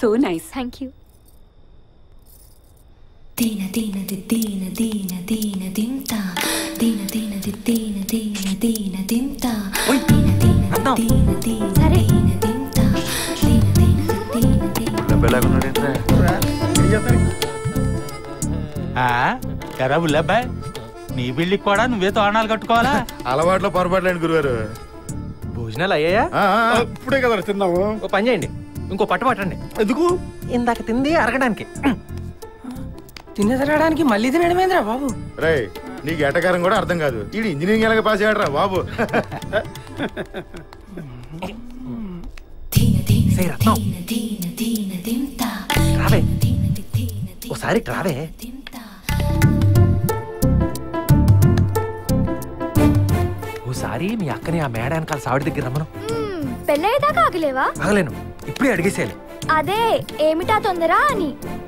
So nice thank you దీన దీన the దీన దీన దీన దింత దీన దీన ది దీన దీన దీన దింత దీన దీన ది దీన దీన సరే. దీన దింత దీన దీన ది దీన దీన ఎరా బుల్లబ్బాయ్ నీ బిల్లికి కూడా నువ్వే తోరణాలు కట్టుకోవాలా అలవాట్లో పొరపాట్లేండి గురుగారు భోజనాలు అయ్యాయా ఆ, ఆ, ఇప్పుడే కదా తిన్నాము ఓ పని చేయండి ఇంకో పట్టు పట్టండి ఎందుకు ఇందాక తింది అరగడానికి తిన్న తినడానికి మళ్ళీ తినడమేంద్రా బాబు రే నీకు ఎటకారం కూడా అర్థం కాదు ఇది ఇంజనీరింగ్ ఎలాగ పాస్ అయ్యాడరా బాబు దీన దీన సే రత్నం దీన దీన దీన దింత రావే దీన ది దీన దీన ఓసారి రావే దింత ఓసారి మీ అక్కని ఆ మేడ వెనకాల సావిడి దగ్గర రమ్మను పెళ్ళయ్యేదాకా ఆగలేవా ఆగలేను ఇప్పుడే అడిగేసేయాలి అదే ఏమిటా తొందర అని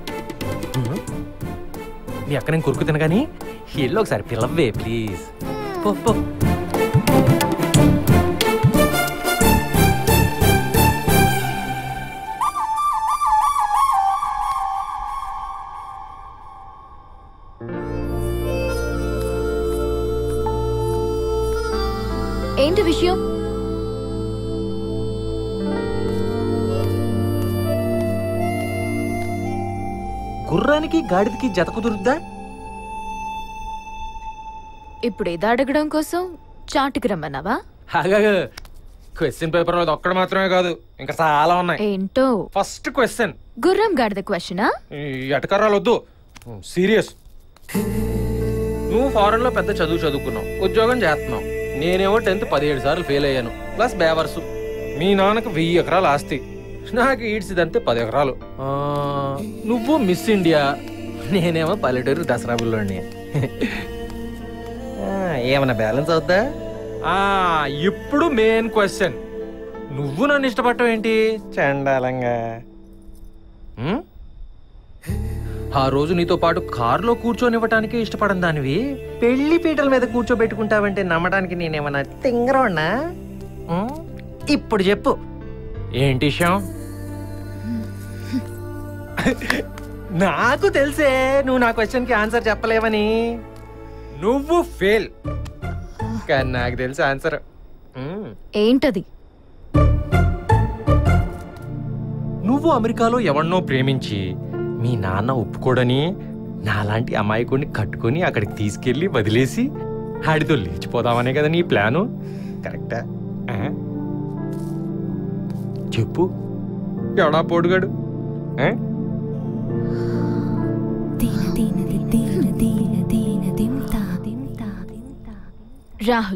మీ అక్క నేను కురుకు తినగాని ఎల్లు ఒకసారి పిలవ్వే ప్లీజ్ పో పో ఏంటి విషయం గుర్రానికి గాడిదకి జత కుదురుద్దా ఇప్పుడు ఏదో అడగడం కోసం చాటుకు రమ్మన్నావా అలాగే క్వశ్చన్ పేపర్ లో ఒక్కడ మాత్రమే కాదు ఇంకా చాలా ఉన్నాయి ఏంటో ఫస్ట్ క్వశ్చన్ గుర్రం గాడిద క్వశ్చనా ఈ ఎటకర్రాలు వద్దు సీరియస్ నువ్వు ఫారెన్ లో పెద్ద చదువు చదువుకున్నావు ఉద్యోగం చేస్తున్నావు నేనేమో టెన్త్ పదిహేడు సార్లు ఫెయిల్ అయ్యాను ప్లస్ బేవర్సు మీ నాన్నకు వెయ్యి ఎకరాలు ఆస్తి నాకు ఈడ్చిదంతే పది ఎకరాలు ఆ, నువ్వు మిస్ ఇండియా నేనేమో పల్లెటూరు దసరా బుల్లోని ఏమన్నా బ్యాలెన్స్ అవుద్దా ఆ, ఇప్పుడు మెయిన్ క్వశ్చన్ నువ్వు నన్ను ఇష్టపడటం ఏంటి చండాలంగా ఉం? ఆ రోజు నీతో పాటు కారులో కూర్చొనివ్వటానికి ఇష్టపడని దానివి పెళ్లి పీటల మీద కూర్చోబెట్టుకుంటావంటే నమ్మడానికి నేనేమన్నా తింగరోన్నా ఉం? ఇప్పుడు చెప్పు ఏంటి విషయం నాకు తెలిసే నువ్వు నా క్వశ్చన్కి ఆన్సర్ చెప్పలేవని నువ్వు ఫెయిల్ కానీ నాకు తెలుసు ఆన్సర్ ఏంటది నువ్వు అమెరికాలో ఎవరినో ప్రేమించి మీ నాన్న ఒప్పుకోడని నాలాంటి అమాయకుడిని కట్టుకొని అక్కడికి తీసుకెళ్ళి వదిలేసి ఆడితో లేచిపోదామనే కదా నీ ప్లాను కరెక్టా ఆ? చెప్పు ఎవడా పోడుగాడు ఆ? దీన దీన ది దీన దీన దీన దింత దింత దింత రాహుల్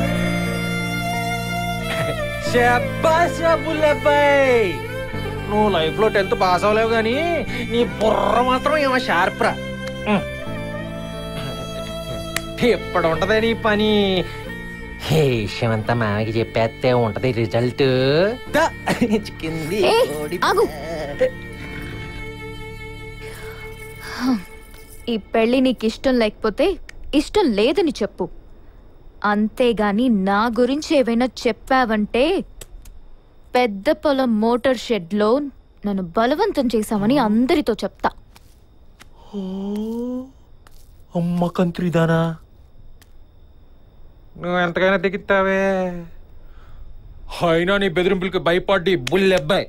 శబ్బాష్ బుల్లబ్బాయ్ నువ్వు లైఫ్ లో టెన్త్ పాస్ అవ్వలేవు కానీ నీ బుర్ర మాత్రం ఏమో షార్ప్ రా ఉం. ఎప్పుడు ఉంటదే నీ పని హే విషయమంతా మామకి చెప్పేస్తే ఉంటది రిజల్ట్ చిక్కింది ఏ, ఆగు. ఈ పెళ్లి నీకు ఇష్టం లేకపోతే ఇష్టం లేదని చెప్పు అంతేగాని నా గురించి ఏవైనా చెప్పావంటే పెద్ద పొలం మోటార్ షెడ్లో నన్ను బలవంతం చేశామని అందరితో చెప్తా అమ్మ కంత్రిదానా నువ్వు ఎంతకైనా దిగుతావే అయినా నీ బెదిరింపులకి భయపడి బుల్లెబ్బాయి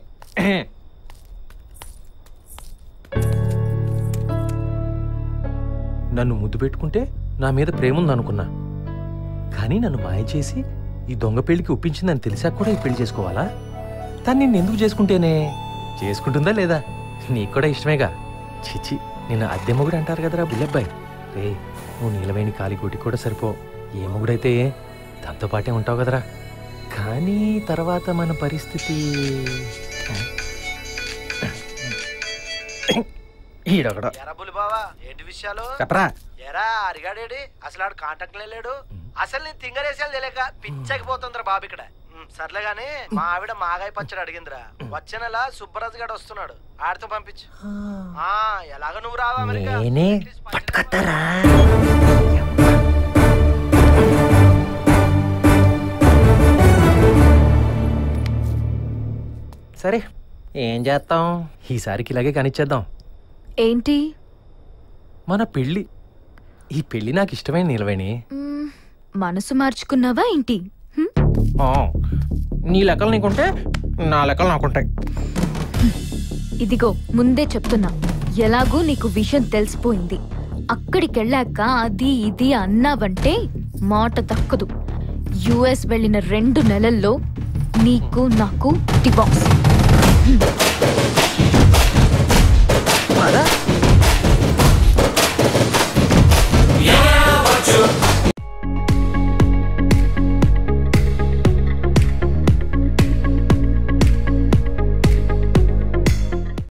నన్ను ముద్దు పెట్టుకుంటే నా మీద ప్రేమ ఉందనుకున్నా కానీ నన్ను మాయ చేసి ఈ దొంగ పెళ్లికి ఒప్పించిందని తెలిసాక కూడా ఈ పెళ్లి చేసుకోవాలా తను నిన్ను ఎందుకు చేసుకుంటేనే చేసుకుంటుందా లేదా నీకు కూడా ఇష్టమేగా చిచి నిన్ను అద్దె మొగుడు అంటారు కదరా బుల్లెబ్బాయి రే నువ్వు నీలవేణి కాలిగోటి కూడా సరిపో ఏ మొగుడైతే దాంతో పాటే ఉంటావు కదరా కానీ తర్వాత మన పరిస్థితి ఈడొకడు ఎరా బుల్లి బావా ఏంటి విషయాలు చెప్పరా ఎరా అరిగాడేడి అసలు ఆడు కాంటాక్ట్ లేడు అసలు నేను తింగరేసాలు తెలియక పిచ్చకిపోతుందిరా బాబు ఇక్కడ ఉమ్, సర్లే గాని మా ఆవిడ మాగాయ పచ్చడి అడిగిందిరా వచ్చే నెల సుబ్బరాజు గారు వస్తున్నాడు ఆడితో పంపించు ఆ ఎలాగ నువ్వు రావా అమెరికా నేనే At least పైసలు- పట్టుకొస్తారా సరే ఏం చేస్తాం ఈసారికి ఇలాగే కానిచ్చేద్దాం ఏంటి మన పెళ్ళి ఈ పెళ్ళి నాకు ఇష్టమైన నిలవేణి మ్మ్, మనసు మార్చుకున్నావా ఏంటి హ్మ్? నీ లెక్కలు నీకుంటే నా లెక్కలు నాకుంటాయి ఇదిగో ముందే చెప్తున్నా ఎలాగూ నీకు విషయం తెలిసిపోయింది అక్కడికెళ్ళాక అది ఇది అన్నావంటే మాట దక్కదు యుఎస్ వెళ్ళిన రెండు నెలల్లో నీకు నాకు డివార్స్